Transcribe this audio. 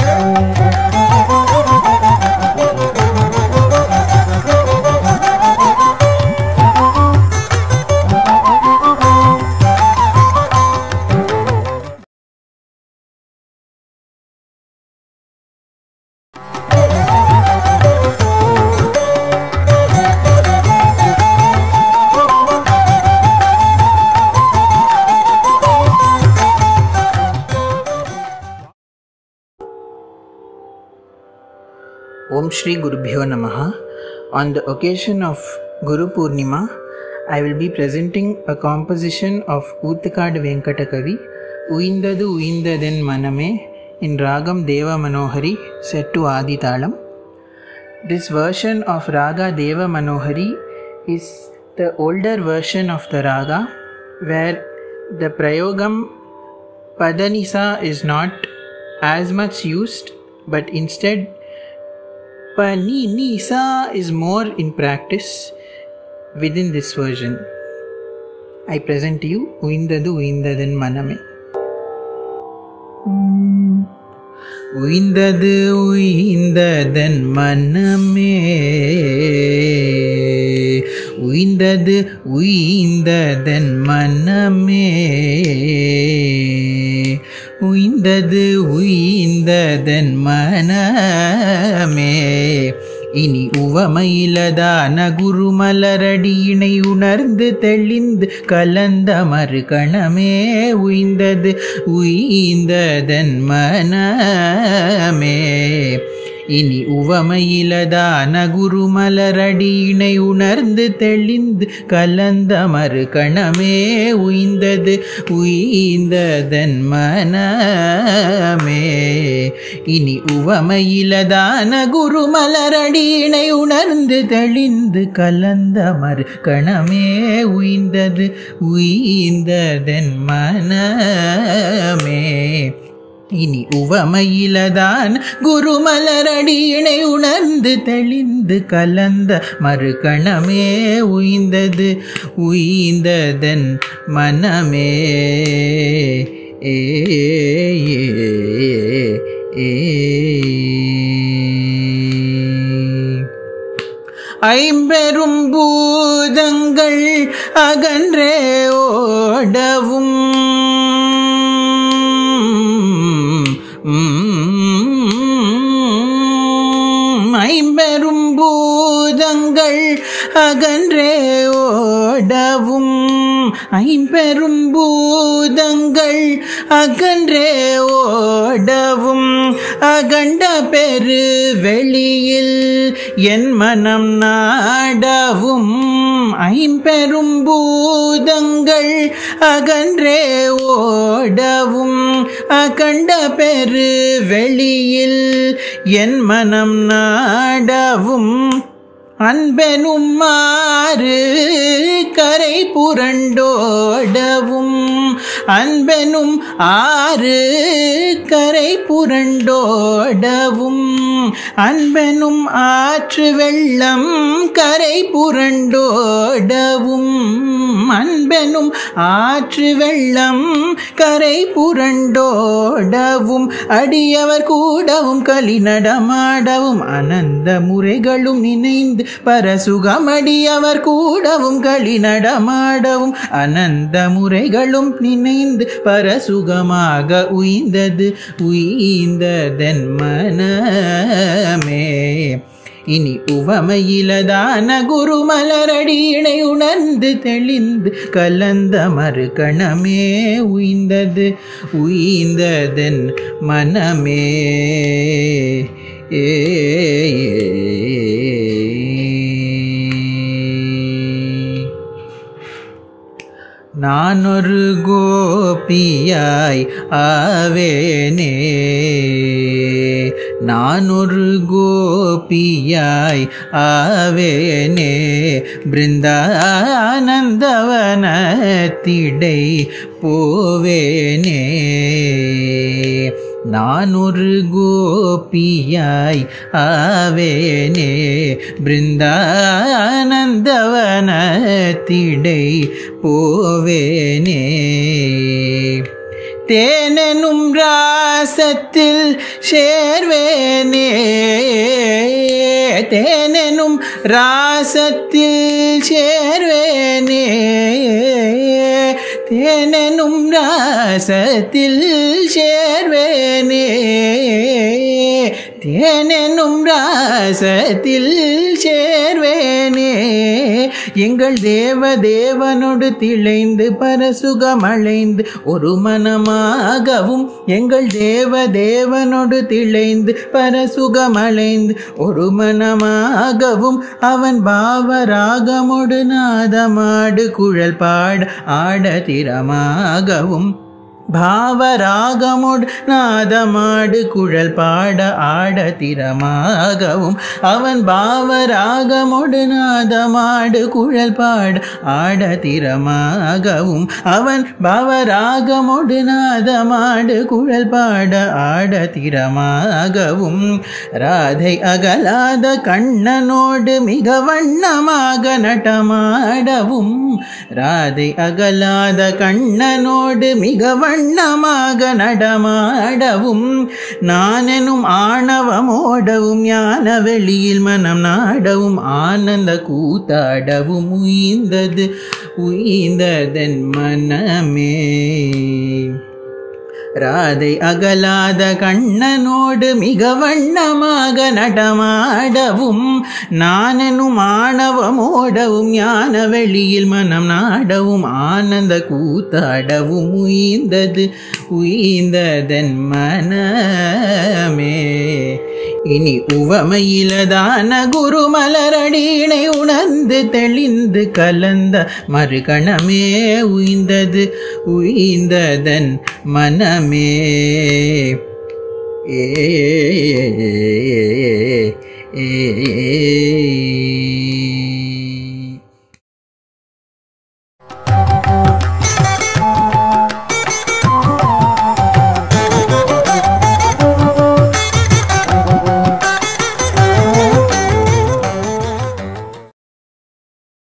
Om Shri Gurubhyo Namaha. On the occasion of Guru Purnima, I will be presenting a composition of Uttakad Venkatakavi, Uindadu Uindaden Maname, in Ragam Deva Manohari, set to Adi Talam. This version of Raga Deva Manohari is the older version of the Raga, where the Prayogam Padanisa is not as much used, but instead Pani Nisa is more in practice within this version. I present to you Uindadu Uindadan Maname. உயிந்தது உயிந்ததன் மனமே உயிந்தது உயிந்ததன் மனமே உயிந்தது உயிந்ததன் மனமே இனி உவமையிலதான குருமலரடியினை உணர்ந்து தெளிந்து கலந்த மறுகணமே உய்ந்தது உய்ந்ததன் மனமே இனி உவமையிலதான குருமலரடியினை உணர்ந்து தெளிந்து கலந்த மறுகணமே உய்ந்தது உய்ந்ததன் மனமே இனி உவமையிலதான குருமலரடியினை உணர்ந்து தெளிந்து கலந்த மறுகணமே உய்ந்தது உய்ந்ததன் மனமே இனி உவமையிலதான் குருமலரடியினை உணர்ந்து தெளிந்து கலந்த மறுகணமே உய்ந்தது உய்ந்ததன் மனமே ஏ ஏ ஐம்பெரும் பூதங்கள் அகன்றே ஓடவும் ஐம்பெரும் பூதங்கள் அகன்றே ஓடவும் ஐம்பெரும் பூதங்கள் அகன்றே ஓடவும் அகண்ட பெரு வெளியில் என் மனம் நாடவும் ஐம்பெரும் பூதங்கள் அகன்றே ஓடவும் அகண்ட பெரு வெளியில் என் மனம் நாடவும் அன்பெனும் மாறு கரை புரண்டோடவும் அன்பெனும் ஆறு கரை புரண்டோடவும் அன்பெனும் ஆற்று வெள்ளம் கரை புரண்டோடவும் அன்பெனும் ஆற்று வெள்ளம் கரை புரண்டோடவும் அடியவர் கூடவும் களி நடமாடவும் அனந்த முறைகளும் நினைந்து பரசுகமடியவர் கூடவும் களி நடமாடவும் அனந்த முறைகளும் நினைந்து பரசுகமாக உய்ந்தது உய்ந்ததன் மனமே இனி உவமையிலதான குருமலரடியினை உணர்ந்து தெளிந்து கலந்த மறுகணமே உய்ந்தது உய்ந்ததன் மனமே ஏ நான் ஒரு கோபியாய் ஆவேனே நான் ஒரு கோபியாய் ஆவேனே பிருந்தானந்தவனத்திடை போவேனே நான் ஒரு கோபியாய் ஆவேனே பிருந்தானந்தவனத்திடை போவேனே தேனெனும் ராச ராசத்தில் சேர்வேனே தேனெனும் ராசத்தில் சேர்வேனே தேனெனும் ராசத்தில் சேர்வேனே தேனெனும் ராசத்தில் சேர்வேனே எங்கள் தேவ தேவனோடு திளைந்து பரசுகமழைந்து ஒரு மனமாகவும் எங்கள் தேவ தேவனோடு திளைந்து பரசுகமழைந்து ஒரு மனமாகவும் அவன் பாவராகமோடு நாதமாடு குழல் பாட ஆட திறமாகவும் பாவராகமுட் நாதமாடு குழல் பாட ஆட திறமாகவும் அவன் பாவராகமுடு நாதமாடு குழல் பாட ஆட திறமாகவும் அவன் பாவராகமுடு நாதமாடு குழல் பாட ஆட திறமாகவும் ராதை அகலாத கண்ணனோடு மிக வண்ணமாக நட்டமாடவும் ராதை அகலாத கண்ணனோடு மிக வண்ணமாக நடமாடவும் நானெனும் ஆணவமோடவும் ஞான வெளியில் மனம் நாடவும் ஆனந்த கூத்தாடவும் உயிர்ந்தது உயிர்ந்ததன் மனமே ராதை அகலாத கண்ணனோடு மிக வண்ணமாக நடமாடவும் நானெனும் ஆணவமோடவும் ஞான வெளியில் மனம் நாடவும் ஆனந்த கூத்தாடவும் உயிர்ந்தது உயிர்ந்ததன் மனமே இனி உவமையிலதான குருமலரடியினை உணர்ந்து தெளிந்து கலந்த மறுகணமே உயிர்ந்தது உயிர்ந்ததன் மனமே ஏ ஏ